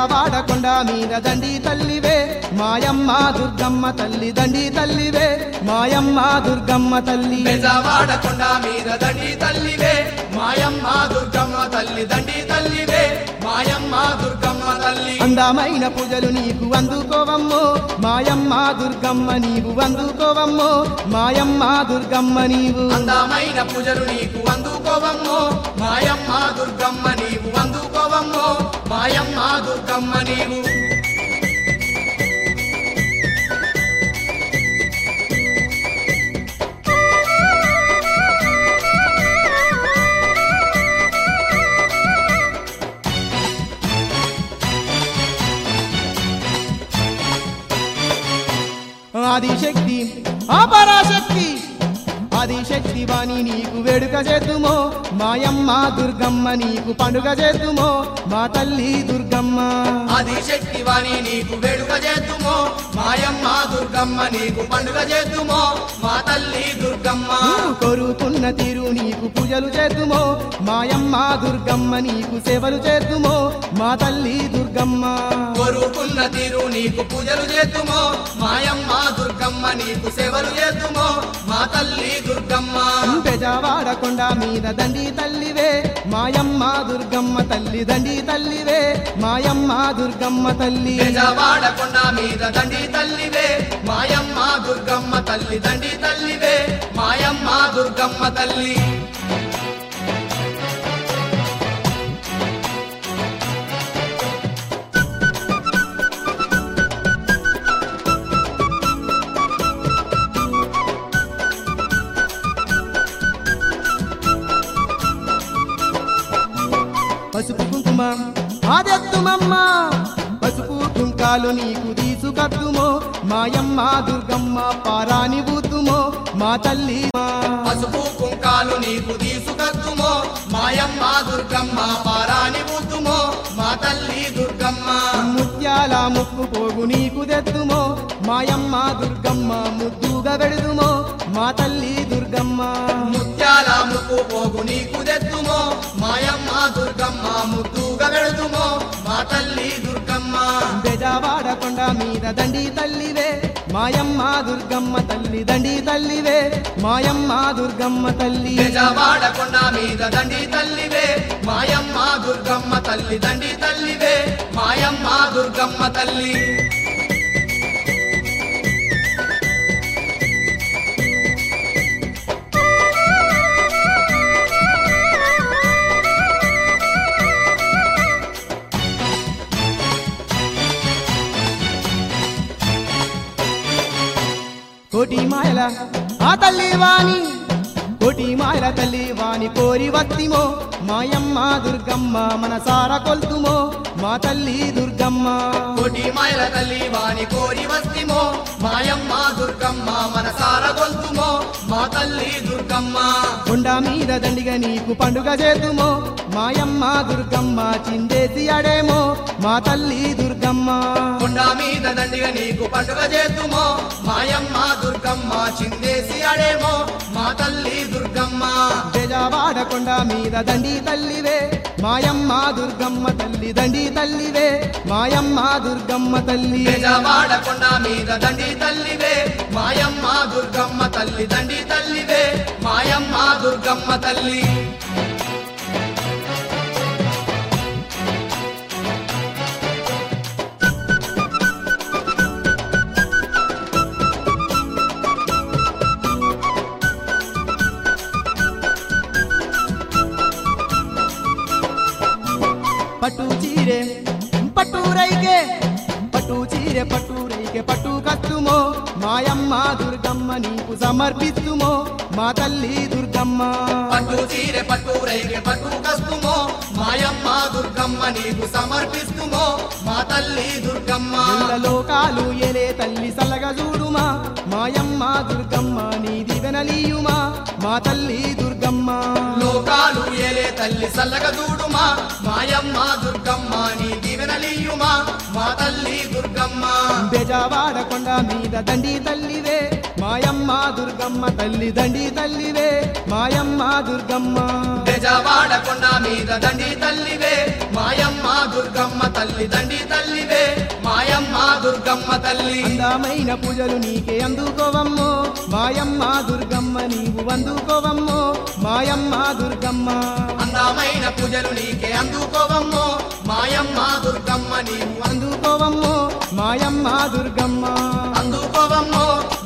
బెజవాడ కొండ మీద దండి తల్లివే మాయమ్మ దుర్గమ్మ తల్లి దండి తల్లివే మాయమ్మ దుర్గమ్మ తల్లి బెజవాడ కొండ మీద దండి తల్లివే మాయమ్మ దుర్గమ్మ తల్లి దండి తల్లివే మాయమ్మ దుర్గమ్మ తల్లి అందమైన పూజలు నీకు అందుకోవమ్మో మాయమ్మ దుర్గమ్మ నీవు అందుకోవమ్మో మాయమ్మ దుర్గమ్మ నీవు అందమైన పూజలు నీకు అందుకోవమ్మో మాయమ్మ దుర్గమ్మ నీవు అందుకోవమ్మో మాయమ్మ దుర్గమ్మ నీవు ఆదిశక్తి అపరాశక్తి ఆదిశక్తి వాణి నీకు వేడుక చేద్దుమో మాయమ్మ దుర్గమ్మ నీకు పండుగ చేద్దుమో మా తల్లి దుర్గమ్మ ఆదిశక్తి వాణి నీకు వేడుక చేద్దుమో మాయమ్మ దుర్గమ్మ నీకు పండుగ చేద్దుమో మా తల్లి దుర్గమ్మ నీవు కోరుకున్న తీరు నీకు పూజలు చేద్దుమో మాయమ్మ దుర్గమ్మ నీకు సేవలు చేద్దుమో మా తల్లి దుర్గమ్మ కోరుకున్న తీరు నీకు పూజలు చేద్దుమో మాయమ్మ దుర్గమ్మ నీకు సేవలు చేద్దుమో మా తల్లి దుర్గమ్మ బెజవాడ కొండ మీద దండి తల్లివే మాయమ్మ దుర్గమ్మ తల్లి దండి తల్లివే మాయమ్మ దుర్గమ్మ తల్లి బెజవాడ కొండ మీద దండి తల్లివే మాయమ్మ దుర్గమ్మ తల్లి దండి తల్లివే మాయమ్మ దుర్గమ్మ తల్లి పసుపు కుంకుమ ఆదెత్తుమమ్మ పసుపు కుంకాలు నీకు తీసుకద్దుమో మాయమ్మ దుర్గమ్మ పారాని బూతుమో మా తల్లి మా పసుపు కుంకాలు నీకు తీసుకద్దుమో మాయమ్మ దుర్గమ్మ పారాని బుద్ధుమో మా తల్లి దుర్గమ్మ ముత్యాల ముక్కు పోగు నీకు తెత్తుమో మాయమ్మ దుర్గమ్మ ముద్దుగా వెడుదుమో మా తల్లి దుర్గమ్మ ముత్యాల ముక్కు పోగు నీకు తెత్తుమో మాయమ్మ దుర్గమ్మ ముద్దుగా వెళుతుమో మా తల్లి దుర్గమ్మ బెజవాడ కొండ మీద దండి తల్లివే మాయమ్మ దుర్గమ్మ తల్లి దండి తల్లివే మాయమ్మ దుర్గమ్మ తల్లి బెజవాడ కొండ మీద దండి తల్లివే మాయమ్మ దుర్గమ్మ తల్లి దండి తల్లివే మాయమ్మ దుర్గమ్మ తల్లి కోటి మాయల ఆ తల్లి వాణి కోటి మాయల తల్లి వాణి కోరి వత్తిమో మాయమ్మ దుర్గమ్మ మనసార కొల్తుమో మా తల్లి దుర్గమ్మ కోటి మాయల తల్లి వాణి కోరి వస్తిమో మాయమ్మ దుర్గమ్మ మనసార గొల్తుమో మా తల్లి దుర్గమ్మ కొండ మీద దండిగా నీకు పండుగ చేతుమో మాయమ్మ దుర్గమ్మ చిందేసి అడేమో మా తల్లి దుర్గమ్మ కొండ మీద దండిగా నీకు పండుగ చేద్దుమో మాయమ్మ దుర్గమ్మ చిందేసి అడేమో మా తల్లి దుర్గమ్మ బెజవాడ కొండ మీద దండి తల్లివే మాయమ్మ దుర్గమ్మ తల్లి దండి తల్లివే మాయమ్మ దుర్గమ్మ తల్లి బెజవాడ కొండ మీద దండి తల్లివే మాయమ్మ దుర్గమ్మ తల్లి దండి తల్లివే మాయమ్మ దుర్గమ్మ తల్లి పట్టు చీరే పట్టు రైకే పట్టు చీరే పట్టు రైకే పట్టు కత్తుమో మాయమ్మ దుర్గమ్మ నీకు సమర్పిస్తుమో మా తల్లి దుర్గమ్మ పట్టు చీరె పట్టు రైకె పట్టు కస్తుమో మాయమ్మ దుర్గమ్మ నీకు సమర్పిస్తుమో మా తల్లి దుర్గమ్మ ఎల్ల లోకాలు ఎలే తల్లి సల్లగా చూడుమా మాయమ్మ దుర్గమ్మ నీ దివెనలీయుమా మా తల్లి దుర్గమ్మ లోకాలు ఏలే తల్లి సల్లగా చూడుమా మాయమ్మ దుర్గమ్మ నీ దీవెనలీయుమా మా తల్లి దుర్గమ్మ బెజవాడ కొండ మీద దండి తల్లివే మాయమ్మ దుర్గమ్మ తల్లి దండి తల్లివే మాయమ్మ దుర్గమ్మ బెజవాడ కొండ మీద దండి తల్లివే మాయమ్మ దుర్గమ్మ తల్లి దండి తల్లివే మాయమ్మ దుర్గమ్మ తల్లి అందమైన పూజలు నీకే అందుకోవమ్మో మాయమ్మ దుర్గమ్మ నీవు అందుకోవమ్మో మాయమ్మ దుర్గమ్మ అందమైన పూజలు నీకే అందుకోవమ్మో మాయమ్మ దుర్గమ్మ నీవు అందుకోవమ్మో మాయమ్మ దుర్గమ్మ అందుకోవమ్మో